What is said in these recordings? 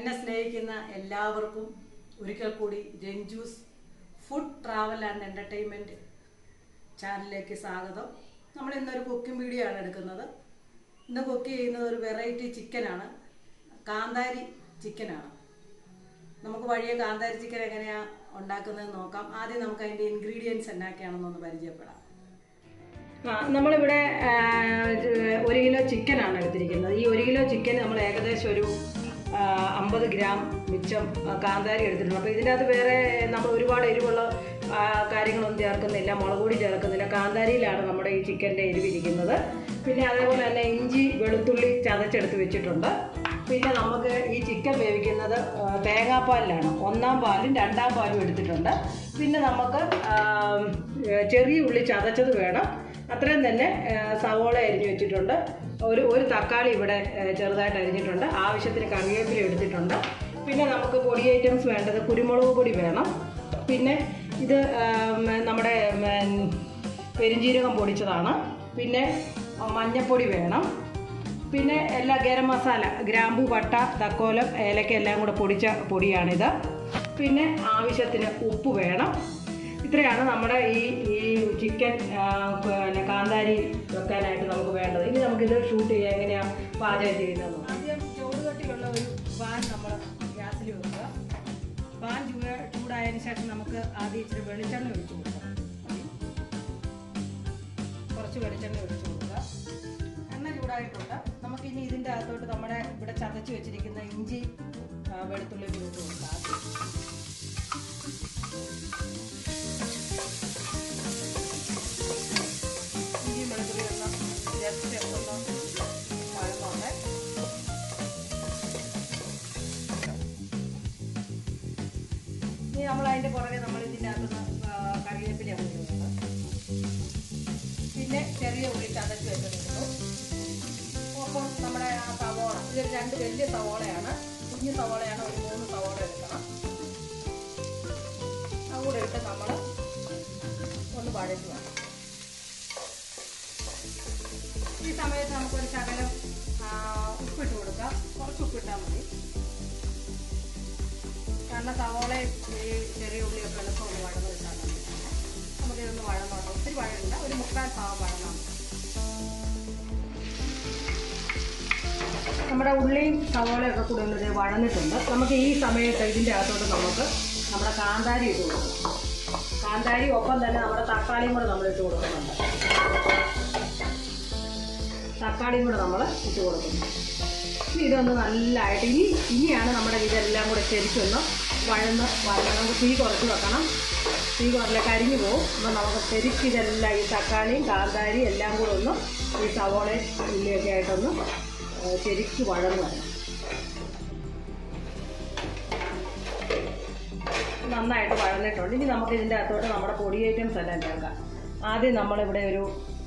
എന്നെ സ്നേഹിക്കുന്ന എല്ലാവർക്കും ഒരിക്കൽ കൂടി Ranju's food travel and entertainment ചാനലിലേക്ക് സ്വാഗതം നമ്മൾ ഇന്നൊരു കുക്കിംഗ് വീഡിയോ ആണ് എടുക്കുന്നത് ഇന്ന് കുക്ക് ചെയ്യുന്നത് ഒരു വെറൈറ്റി ചിക്കനാണ് കാന്താരി ചിക്കനാണ് നമുക്ക് വഴിയെ കാന്താരി ചിക്കൻ എങ്ങനെയാണ് ഉണ്ടാക്കുന്നതെന്ന് നോക്കാം ആദ്യം നമുക്ക് അതിൻ്റെ ഇൻഗ്രീഡിയൻസ് എന്നൊക്കെയാണെന്നൊന്ന് പരിചയപ്പെടാം ആ, നമ്മളിവിടെ ആ, ഒരു കിലോ ചിക്കനാണ് എടുത്തിരിക്കുന്നത് ഈ ഒരു കിലോ ചിക്കൻ നമ്മൾ ഏകദേശം ഒരു ആ, അമ്പത് ഗ്രാം മിച്ചം ആ, കാന്താരി എടുത്തിട്ടുണ്ട് അപ്പോൾ ഇതിൻ്റെ അകത്ത് വേറെ നമ്മൾ ഒരുപാട് എരിവുള്ള ആ, കാര്യങ്ങളൊന്നും ചേർക്കുന്നില്ല മുളക് പൊടി ചേർക്കുന്നില്ല കാന്താരിയിലാണ് നമ്മുടെ ഈ ചിക്കൻ്റെ എരിവിരിക്കുന്നത് പിന്നെ അതേപോലെ തന്നെ ഇഞ്ചി വെളുത്തുള്ളി ചതച്ചെടുത്ത് വെച്ചിട്ടുണ്ട് പിന്നെ നമുക്ക് ഈ ചിക്കൻ വേവിക്കുന്നത് ആ, തേങ്ങാപ്പാലിലാണ് ഒന്നാം പാലും രണ്ടാം പാലും എടുത്തിട്ടുണ്ട് പിന്നെ നമുക്ക് ആ, ചെറിയ ഉള്ളി ചതച്ചത് വേണം അത്രയും തന്നെ ആ, സവോള അരിഞ്ഞു വെച്ചിട്ടുണ്ട് ഒരു ഒരു തക്കാളി ഇവിടെ ആ, ചെറുതായിട്ട് അരിഞ്ഞിട്ടുണ്ട് ആവശ്യത്തിന് കറിവേപ്പില എടുത്തിട്ടുണ്ട് പിന്നെ നമുക്ക് പൊടി ഐറ്റംസ് വേണ്ടത് കുരുമുളക് പൊടി വേണം പിന്നെ ഇത് ആ, ഉം, നമ്മുടെ ഉം, പെരിഞ്ജീരകം പൊടിച്ചതാണ് പിന്നെ മഞ്ഞപ്പൊടി വേണം പിന്നെ എല്ലാ ഗരം മസാല ഗ്രാമ്പു പട്ട തക്കോലം ഏലക്ക എല്ലാം കൂടെ പൊടിച്ച പൊടിയാണിത് പിന്നെ ആവശ്യത്തിന് ഉപ്പ് വേണം ഇത്രയാണ് നമ്മുടെ ഈ ഈ ചിക്കൻ ആ, പിന്നെ കാന്താരി വെക്കാനായിട്ട് നമുക്ക് വേണ്ടത് ഇനി നമുക്കിത് ഷൂട്ട് ചെയ്യാൻ എങ്ങനെയാണ് പാചകം ചെയ്യുന്നത് ആദ്യം ചൂട് കട്ടിയുള്ള ഒരു പാൻ നമ്മൾ ഗ്യാസിൽ വെക്കുക പാൻ ചൂട് ചൂടായതിനു ശേഷം നമുക്ക് ആദ്യം ഇച്ചിരി വെളിച്ചെണ്ണ ഒഴിച്ചു കൊടുക്കാം കുറച്ച് വെളിച്ചെണ്ണ ഒഴിച്ചു കൊടുക്കുക എണ്ണ ചൂടായിട്ടുണ്ട് നമുക്ക് ഇനി ഇതിൻ്റെ അകത്തോട്ട് നമ്മുടെ ഇവിടെ ചതച്ച് വെച്ചിരിക്കുന്ന ഇഞ്ചി ആ, വെളുത്തുള്ളി കൂടി ഇട്ട് കൊടുക്കാം ഇഞ്ചിയും വെളുത്തുള്ളി ഒന്ന് ജസ്റ്റ് ഒന്ന് വഴങ്ങോട്ടെ ഇനി നമ്മൾ അതിൻ്റെ പുറകെ നമ്മൾ ഇതിൻ്റെ അകത്തുനിന്ന് കറിവേപ്പില കൊടുക്കുന്നത് പിന്നെ ചെറിയ ഉള്ളി ചതച്ച് വെച്ചിട്ടുണ്ട് ഒപ്പം നമ്മുടെ ആ സവോള ഇതൊരു രണ്ട് വലിയ സവോളയാണ് കുഞ്ഞു സവോളയാണ് ഒരു മൂന്ന് സവോള എടുക്കണം അതുകൂടെ ഇട്ട് നമ്മൾ ഒന്ന് വഴറ്റുക ഈ സമയത്ത് നമുക്കൊരു ശകലം ആ, ഉപ്പിട്ട് കൊടുക്കാം കുറച്ച് ഉപ്പിട്ടാൽ മതി കാരണം സവോളയും ഈ ചെറിയ ഉള്ളിയൊക്കെ എളുപ്പം ഒന്ന് വഴന്ന് വെച്ചാൽ മതി നമുക്കിതൊന്ന് വഴന്നോട്ടെ ഒത്തിരി വഴണ്ട ഒരു മുക്കാൽ ഭാഗം വഴന്നാൽ മതി നമ്മുടെ ഉള്ളിയും സവോളയൊക്കെ കൂടെ ഒന്ന് ഇത് വഴന്നിട്ടുണ്ട് നമുക്ക് ഈ സമയത്ത് ഇതിൻ്റെ അകത്തോട്ട് നമുക്ക് നമ്മുടെ കാന്താരി ഇട്ട് കൊടുക്കണം കാന്താരി ഒപ്പം തന്നെ നമ്മുടെ തക്കാളിയും കൂടെ നമ്മൾ ഇട്ട് കൊടുക്കുന്നുണ്ട് തക്കാളിയും കൂടെ നമ്മൾ ഇട്ട് കൊടുക്കുന്നു ഇനി ഇതൊന്ന് നല്ലതായിട്ട് ഇനി ഇനിയാണ് നമ്മുടെ ഇതെല്ലാം കൂടെ ശരിക്കൊന്ന് വഴന്ന് വഴന്ന് നമുക്ക് തീ കുറച്ച് വെക്കണം തീ കുറച്ച് കരിഞ്ഞു പോകും അപ്പോൾ നമുക്ക് ശരിക്കും ഇതെല്ലാം ഈ തക്കാളിയും കാന്താരിയും എല്ലാം കൂടെ ഒന്ന് ഈ സവോളയും ഉള്ളിയൊക്കെ ആയിട്ടൊന്ന് ഏഹ് ശരിക്ക് വഴന്ന് വരണം നന്നായിട്ട് വഴന്നിട്ടുണ്ട് ഇനി നമുക്ക് ഇതിൻ്റെ അകത്തോട്ട് നമ്മുടെ പൊടി ഐറ്റംസ് എല്ലാം ചേർക്കാം ആദ്യം നമ്മളിവിടെ ഒരു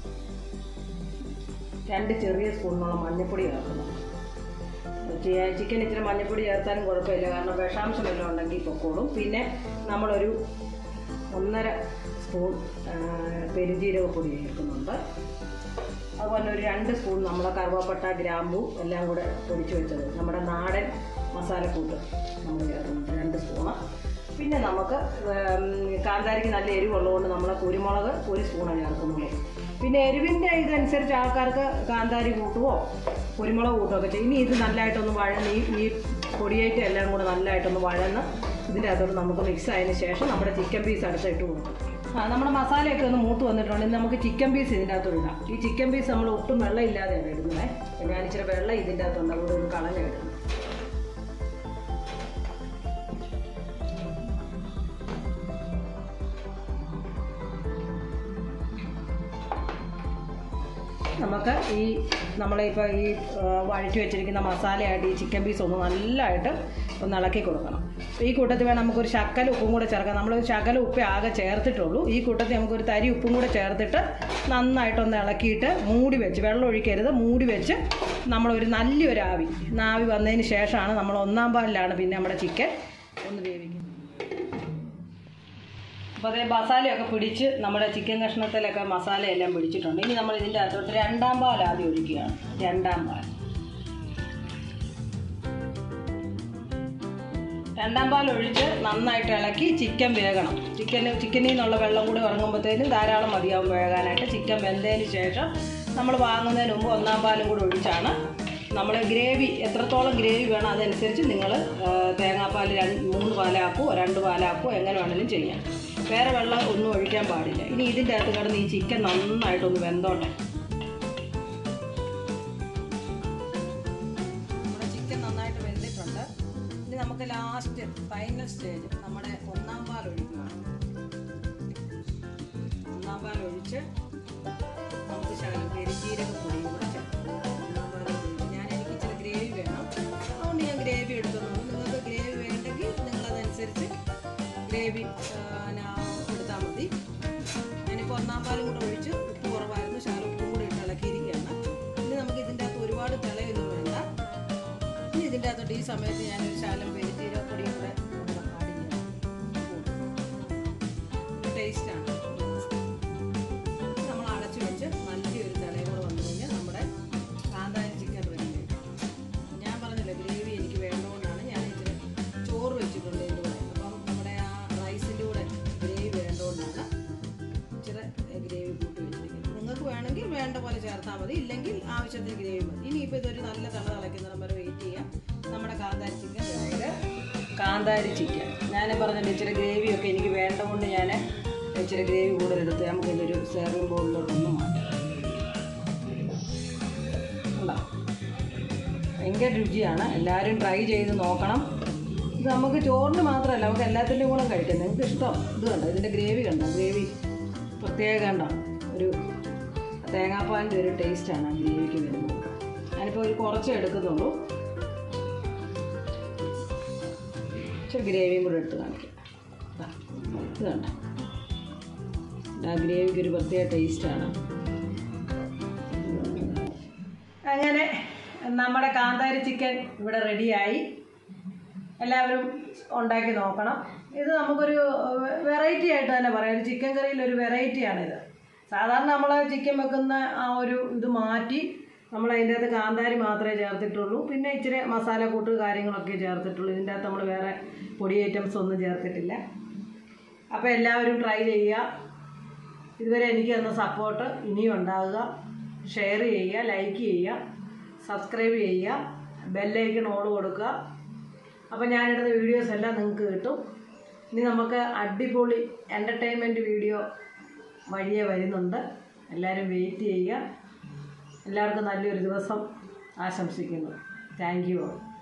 രണ്ട് ചെറിയ സ്പൂണോളം മഞ്ഞൾപ്പൊടി ചേർക്കുന്നു ചി- ചിക്കൻ ഇച്ചിരി മഞ്ഞൾപ്പൊടി ചേർത്താലും കുഴപ്പമില്ല കാരണം വിഷാംശം വല്ലതും ഉണ്ടെങ്കിൽ പൊക്കോളും പിന്നെ നമ്മളൊരു ഒന്നര സ്പൂൺ ആ, പെരുംജീരകപ്പൊടി ചേർക്കുന്നുണ്ട് അതുപോലെ ഒരു രണ്ട് സ്പൂൺ നമ്മളെ കറുവപ്പട്ട ഗ്രാമ്പു എല്ലാം കൂടെ പൊടിച്ച് വെച്ചത് നമ്മുടെ നാടൻ മസാലക്കൂട്ട് നമ്മൾ ചേർക്കുന്നുണ്ട് രണ്ട് സ്പൂണ് പിന്നെ നമുക്ക് ഉം, കാന്താരിക്ക് നല്ല എരിവുള്ളതുകൊണ്ട് നമ്മൾ കുരുമുളക് ഒരു സ്പൂണ് ചേർക്കുന്നുള്ളൂ പിന്നെ എരിവിൻ്റെ ഇതനുസരിച്ച് ആൾക്കാർക്ക് കാന്താരി കൂട്ടുവോ കുരുമുളക് കൂട്ടുകയോ ഒക്കെ ചെയ്യും ഇനി ഇത് നല്ലതായിട്ടൊന്ന് വഴന്ന് ഈ ഈ പൊടിയേറ്റം എല്ലാം കൂടെ നല്ലതായിട്ടൊന്ന് വഴന്ന് ഇതിൻ്റെ അകത്തോട്ട് നമുക്ക് മിക്സ് ആയതിനു ശേഷം നമ്മുടെ ചിക്കൻ പീസ് അടുത്തിട്ട് കൊടുക്കും ആ നമ്മുടെ മസാലയൊക്കെ ഒന്ന് മൂത്ത് വന്നിട്ടുണ്ട് ഇനി നമുക്ക് ചിക്കൻ പീസ് ഇതിൻ്റെ അകത്തോട്ട് ഇടാം ഈ ചിക്കൻ പീസ് നമ്മൾ ഒട്ടും വെള്ളം ഇല്ലാതെയാണ് ഇടുന്നത് ഞാൻ ഇച്ചിരി വെള്ളം ഇതിൻ്റെ അകത്തുണ്ട് അവിടെ ഒന്ന് കളഞ്ഞിടുന്നു നമുക്ക് ഈ നമ്മളിപ്പോൾ ഈ ആ, വഴറ്റി വെച്ചിരിക്കുന്ന മസാലയായിട്ട് ഈ ചിക്കൻ പീസ് ഒന്ന് നല്ലതായിട്ട് ഒന്ന് ഇളക്കി കൊടുക്കണം ഈ കൂട്ടത്തിൽ വേണം നമുക്കൊരു ശക്കല ഉപ്പും കൂടെ ചേർക്കാം നമ്മൾ ശകല ഉപ്പേ ആകെ ചേർത്തിട്ടുള്ളൂ ഈ കൂട്ടത്തിൽ നമുക്കൊരു തരി ഉപ്പും കൂടെ ചേർത്തിട്ട് നന്നായിട്ടൊന്ന് ഇളക്കിയിട്ട് മൂടി വെച്ച് വെള്ളം ഒഴിക്കരുത് മൂടി വെച്ച് നമ്മളൊരു നല്ലൊരു ആവി ആവി വന്നതിന് ശേഷമാണ് നമ്മൾ ഒന്നാം പാലിലാണ് പിന്നെ നമ്മുടെ ചിക്കൻ ഒന്ന് വേവിക്കുന്നത് അപ്പോൾ അതേ മസാലയൊക്കെ പിടിച്ച് നമ്മുടെ ചിക്കൻ കഷ്ണത്തിലൊക്കെ മസാലയെല്ലാം പിടിച്ചിട്ടുണ്ട് ഇനി നമ്മൾ ഇതിൻ്റെ അകത്തോട്ട് രണ്ടാം പാൽ ആദ്യം ഒഴിക്കുകയാണ് രണ്ടാം പാൽ രണ്ടാം പാൽ ഒഴിച്ച് നന്നായിട്ട് ഇളക്കി ചിക്കൻ വേകണം ചിക്കന് ചിക്കനിൽ നിന്നുള്ള വെള്ളം കൂടി ഇറങ്ങുമ്പോഴത്തേനും ധാരാളം മതിയാവും വേകാനായിട്ട് ചിക്കൻ വെന്തതിന് ശേഷം നമ്മൾ വാങ്ങുന്നതിന് മുമ്പ് ഒന്നാം പാലും കൂടി ഒഴിച്ചാണ് നമ്മൾ ഗ്രേവി എത്രത്തോളം ഗ്രേവി വേണം അതനുസരിച്ച് നിങ്ങൾ തേങ്ങാപ്പാൽ രണ്ട് മൂന്ന് പാലാക്കുമോ രണ്ട് പാലാക്കുമോ എങ്ങനെ വേണമെങ്കിലും ചെയ്യാം വേറെ വെള്ളം ഒന്നും ഒഴിക്കാൻ പാടില്ല ഇനി ഇതിൻ്റെ അകത്ത് കിടന്ന് ഈ ചിക്കൻ നന്നായിട്ടൊന്ന് വെന്തോട്ടെ നമ്മുടെ ചിക്കൻ നന്നായിട്ട് വെന്തിട്ടുണ്ട് ഇനി നമുക്ക് ലാസ്റ്റ് ഫൈനൽ സ്റ്റേജ് നമ്മുടെ ഒന്നാം പാൽ ഒഴിക്കുക ഒന്നാം പാൽ ഒഴിച്ച് നമുക്ക് ശകലം പെരിജീരക പൊടിയും കൂടെ ചേർക്കാം ഒന്നാം പാൽ ഒഴിച്ച് ഞാൻ എനിക്ക് ഇച്ചിരി ഗ്രേവി വേണം അതുകൊണ്ട് ഞാൻ ഗ്രേവി എടുക്കുന്നുണ്ട് നിങ്ങൾക്ക് ഗ്രേവി വേണ്ടെങ്കിൽ നിങ്ങളതനുസരിച്ച് ഗ്രേവി എടുത്താൽ മതി ഞാനിപ്പോൾ ഒന്നാം പാലും കൂടെ ഒഴിച്ച് ഉപ്പ് കുറവായിരുന്നു ശകലം ഉപ്പും കൂടെ ഇട്ട് ഇളക്കിയിരിക്കുകയാണ് ഇനി നമുക്ക് ഇതിൻ്റെ അകത്ത് ഒരുപാട് തിളയൊന്നും വേണ്ട ഇനി ഇതിൻ്റെ അകത്തോട്ട് ഈ സമയത്ത് ഞാനൊരു ശാലം പെരുജീരപ്പൊടിയും കൂടെ ടേസ്റ്റാണ് നമ്മൾ അടച്ചു വെച്ച് നല്ലൊരു തിളയും കൂടെ വന്നു കഴിഞ്ഞാൽ നമ്മുടെ കാന്താരി ചിക്കൻ റെഡി ഞാൻ പറഞ്ഞില്ല ഗ്രേവി എനിക്ക് വേണ്ടതുകൊണ്ടാണ് ഞാൻ ഇച്ചിരി ചോറ് വെച്ചിട്ടുണ്ട് ഇതിൻ്റെ കൂടെ അപ്പം നമ്മുടെ ആ റൈസിൻ്റെ കൂടെ ഗ്രേവി വേണ്ടതുകൊണ്ടാണ് ഇച്ചിരി ഗ്രേവി കൂട്ടി വെച്ചിരിക്കുന്നത് നിങ്ങൾക്ക് വേണമെങ്കിൽ വേണ്ട പോലെ ചേർത്താൽ മതി ഇല്ലെങ്കിൽ ആവശ്യത്തിന് ഗ്രേവി മതി ഇനിയിപ്പോൾ ഇതൊരു നല്ല തള തിളയ്ക്കുന്നിടം വരെ വെയിറ്റ് ചെയ്യാം നമ്മുടെ കാന്താരി ചിക്കൻ അതായത് കാന്താരി ചിക്കൻ ഞാൻ പറഞ്ഞില്ല ഇച്ചിരി ഗ്രേവിയൊക്കെ എനിക്ക് വേണ്ടതുകൊണ്ട് ഞാൻ ഇച്ചിരി ഗ്രേവി കൂടുതലെടുത്ത് നമുക്ക് ഇതൊരു സെർവിങ് ബോളിലോട്ടൊന്നും മാറ്റാം ഉണ്ടോ ഭയങ്കര രുചിയാണ് എല്ലാവരും ട്രൈ ചെയ്ത് നോക്കണം ഇത് നമുക്ക് ചോറിന് മാത്രമല്ല നമുക്ക് എല്ലാത്തിൻ്റെയും കൂടെ കഴിക്കാം നിങ്ങൾക്ക് ഇഷ്ടം ഇത് കണ്ടോ ഇതിൻ്റെ ഗ്രേവി കണ്ടോ ഗ്രേവി പ്രത്യേകം കണ്ടോ ഒരു തേങ്ങാപ്പാലിൻ്റെ ഒരു ടേസ്റ്റാണ് ആ ഗ്രേവിക്ക് വരുന്നത് ഞാനിപ്പോൾ ഒരു കുറച്ചേ എടുക്കുന്നുള്ളൂ ഇച്ചിരി ഗ്രേവിയും കൂടെ എടുത്ത് കാണിക്കാം ദാ, ഇത് കണ്ടോ ആ ഗ്രേവിക്ക് ഒരു പ്രത്യേക ടേസ്റ്റാണ് അങ്ങനെ നമ്മുടെ കാന്താരി ചിക്കൻ ഇവിടെ റെഡിയായി എല്ലാവരും ഉണ്ടാക്കി നോക്കണം ഇത് നമുക്കൊരു വെറൈറ്റി ആയിട്ട് തന്നെ പറയാം ഒരു ചിക്കൻ കറിയിൽ ഒരു വെറൈറ്റിയാണിത് സാധാരണ നമ്മൾ ചിക്കൻ വെക്കുന്ന ആ ഒരു ഇത് മാറ്റി നമ്മൾ അതിൻ്റെ അകത്ത് കാന്താരി മാത്രമേ ചേർത്തിട്ടുള്ളൂ പിന്നെ ഇച്ചിരി മസാലക്കൂട്ട് കാര്യങ്ങളൊക്കെ ചേർത്തിട്ടുള്ളൂ ഇതിൻ്റെ അകത്ത് നമ്മൾ വേറെ പൊടി ഐറ്റംസ് ഒന്നും ചേർത്തിട്ടില്ല അപ്പോൾ എല്ലാവരും ട്രൈ ചെയ്യുക ഇതുവരെ എനിക്ക് തന്ന സപ്പോർട്ട് ഇനിയും ഉണ്ടാകുക ഷെയർ ചെയ്യുക ലൈക്ക് ചെയ്യുക സബ്സ്ക്രൈബ് ചെയ്യുക ബെല്ലൈക്കൺ ഓൾ കൊടുക്കുക അപ്പോൾ ഞാനിടുന്ന വീഡിയോസ് എല്ലാം നിങ്ങൾക്ക് കിട്ടും ഇനി നമുക്ക് അടിപൊളി എൻ്റർടൈൻമെൻറ്റ് വീഡിയോ വഴിയെ വരുന്നുണ്ട് എല്ലാവരും വെയിറ്റ് ചെയ്യുക എല്ലാവർക്കും നല്ലൊരു ദിവസം ആശംസിക്കുന്നു താങ്ക് യു